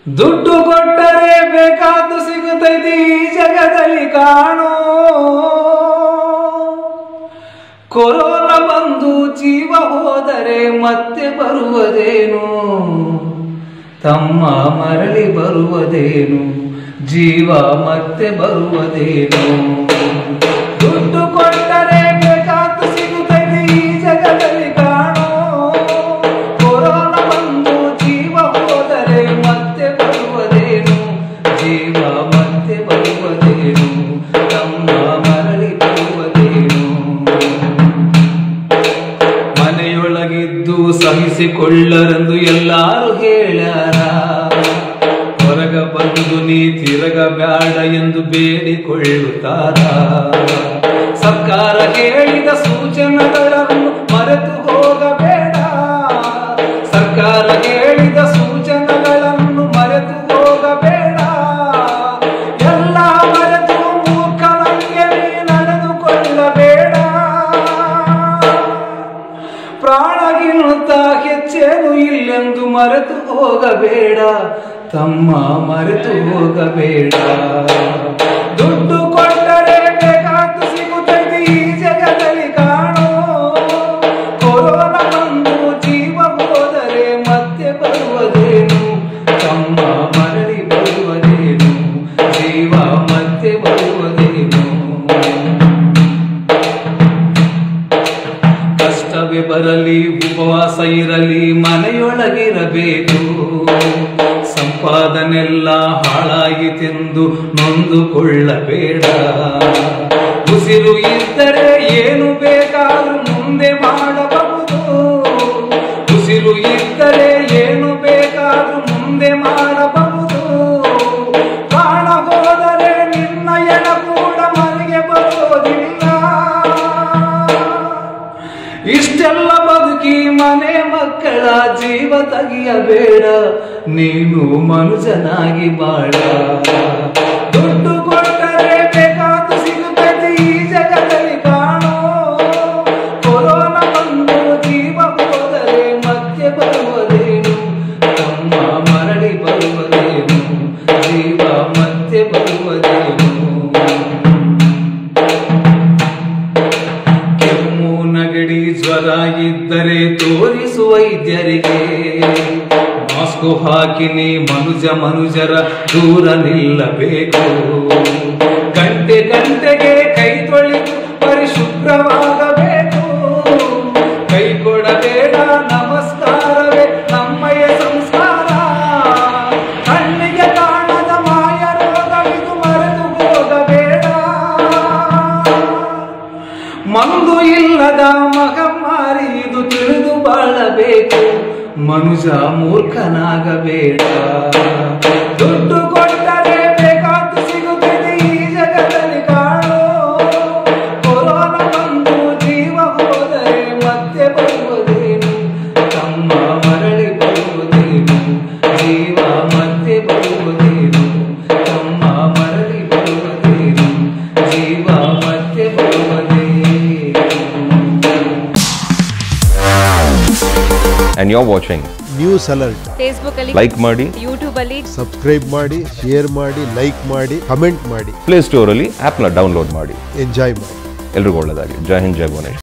ದುಡ್ಡು ಕೊಟ್ಟರೆ ಬೇಕಾದ್ದು ಸಿಗುತ್ತೈತಿ ಈ ಜಗದಲ್ಲಿ ಕಾಣೋ ಕೊರೋನಾ ಬಂದು ಜೀವ ಹೋದರೆ ಮತ್ತೆ ಬರುವುದೇನು ತಮ್ಮ ಮರಳಿ ಬರುವುದೇನು ಜೀವ ಮತ್ತೆ ಬರುವುದೇನು ದುಡ್ಡು ಕೊಟ್ಟರೆ ಬೇಕಾದ್ದು ಸಿಗುತ್ತೈತಿ ಈ ಜಗದಲ್ಲಿ ಕಾಣೋ ಕೊರೋನಾ ಬಂದು ಜೀವ ಹೋದರೆ ಮತ್ತೆ ಬರುವುದೇನು ಜೀವ ಮತ್ತೆ ಬರುವುದೇನು ತಮ್ಮ ಮರಳಿ ಬರುವುದೇನು ಮನೆಯೊಳಗಿದ್ದು ಸಹಿಸಿಕೊಳ್ಳರೆಂದು ಎಲ್ಲಾರು ಹೇಳ್ಯಾರ ಹೊರಗ ಬಂದು ನೀ ತಿರಗ ಬ್ಯಾಡ ಎಂದು ಬೇಡಿಕೊಳ್ಳುತ್ತಾರ ಸರ್ಕಾರ ಹೇಳಿದ ಸೂಚನೆಗಳನ್ನು ಮರೆತು ಹೋಗಬೇಡ ಸರ್ಕಾರ ಹೇಳಿದ ಸೂಚನೆಗಳನ್ನು ಮರೆತು ಹೋಗಬೇಡ ಎಲ್ಲ ಮರೆತು ಮೂರ್ಖನಂಗೆ ನೀ ನಡೆದುಕೊಳ್ಳಬೇಡ ಪ್ರಾಣಗಿಂತ ಹೆಚ್ಚೇನು ಇಲ್ಲೆಂದು ಮರೆತು ಹೋಗಬೇಡ ತಮ್ಮ ಮರೆತು ಹೋಗಬೇಡ ದುಡ್ಡು ಕೊಟ್ಟರೆ ಬೇಕಾದ್ದು ಸಿಗುತ್ತೈತಿ ಈ ಜಗದಲ್ಲಿ ಕಾಣೋ ಕೊರೋನಾ ಬಂದು ಜೀವ ಹೋದರೆ ಮತ್ತೆ ಬರುವುದೇನು ತಮ್ಮ ಮರಳಿ ಬರುವುದೇನು ಜೀವ ಮತ್ತೆ ಬರುವುದೇನು ಕಷ್ಟವೇ ಬರಲಿ ಉಪವಾಸ ಇರಲಿ ಮನೆಯೊಳಗಿರಬೇಕು ಸಂಪಾದನೆಲ್ಲ ಹಾಳಾಗಿತೆಂದು ನೊಂದುಕೊಳ್ಳಬೇಡ ಉಸಿರು ಇದ್ದರೆ ಏನು ಬೇಕಾದ್ರೂ ಮುಂದೆ ಮಾಡಬಹುದು ಉಸಿರು ಇದ್ದರೆ ಏನು ಬೇಕಾದ್ರೂ ಮುಂದೆ ಮಾಡಬಹುದು ಪ್ರಾಣ ಹೋದರೆ ನಿನ್ನ ಎಡ ಕೂಡ ಮನೆಗೆ ಬರೋದಿಲ್ಲ ಇಷ್ಟೆಲ್ಲ ಬದುಕಿ ಮನೆ ಮಕ್ಕಳ ಜೀವ ತೆಗಿಯಬೇಡ ನೀನು ಮನುಜನಾಗಿ ಬಾಳ ದುಡ್ಡು ಕೊಟ್ಟರೆ ಬೇಕಾದ್ದು ಸಿಗುತ್ತದೆ ಈ ಜಗದಲ್ಲಿ ಕಾಣೋ ಕೊರೋನಾ ಬಂದು ಜೀವ ಹೋದರೆ ಮತ್ತೆ ಬರುವುದೇನು ತಮ್ಮ ಮರಳಿ ಬರುವುದೇನು ಜೀವ ಮತ್ತೆ ಬರುವುದೇನು ಕೆಮ್ಮು ನಗಡಿ ಜ್ವರ ಇದ್ದರೆ ತೋರಿಸು ವೈದ್ಯರಿಗೆ ಮಾಸ್ಕು ಹಾಕಿ ನೀ ಮನುಜ ಮನುಜರ ದೂರ ನಿಲ್ಲಬೇಕು ಗಂಟೆ ಗಂಟೆಗೆ ಕೈ ತೊಳೆದು ಪರಿಶುಭ್ರವಾಗಬೇಕು ಕೈ ಕೊಡಬೇಡ ನಮಸ್ಕಾರವೇ ನಮ್ಮಯ ಸಂಸ್ಕಾರ ಕಣ್ಣಿಗೆ ಕಾಣದ ಮಾಯ ರೋಗವಿದು ಮರೆತು ಹೋಗಬೇಡ ಮಂದು ಇಲ್ಲದ ಮಗಮಾರಿ ಇದು ತಿಳಿದು ಬಾಳಬೇಕು ಮನುಜ ಮೂರ್ಖನಾಗಬೇಡ ದುಡ್ಡು ಕೊಟ್ಟರೆ ಬೇಕಾದ್ದು ಸಿಗುತ್ತದೆ ಈ ಜಗದಲ್ಲಿ ಕಾಣೋ ಕೊರೋನಾ ಬಂದು ಜೀವ ಹೋದರೆ ಮತ್ತೆ ಬರುವುದೇನು ತಮ್ಮ ಮರಳಿ ಬರುವುದೇನು ಜೀವ ಮತ್ತೆ ಬರುವುದೇನು ತಮ್ಮ ಮರಳಿ ಬರುವುದೇನು ಜೀವ ಮತ್ತೆ ಬರುವುದೇನು and you're watching. News alert Facebook ಅಲ್ಲಿ Like ಮಾಡಿ ಯೂಟ್ಯೂಬ್ ಅಲ್ಲಿ ಸಬ್ಸ್ಕ್ರೈಬ್ ಮಾಡಿ ಶೇರ್ ಮಾಡಿ ಲೈಕ್ ಮಾಡಿ ಕಮೆಂಟ್ ಮಾಡಿ ಪ್ಲೇ ಸ್ಟೋರಲ್ಲಿ ಆ್ಯಪ್ನ ಡೌನ್ಲೋಡ್ ಮಾಡಿ ಎಂಜಾಯ್ ಮಾಡಿ ಎಲ್ರಿಗೂ ಒಳ್ಳೆಯದಾಗಲಿ ಜೈ ಹಿಂದ್ ಜೈ ಭುವನೇಶ್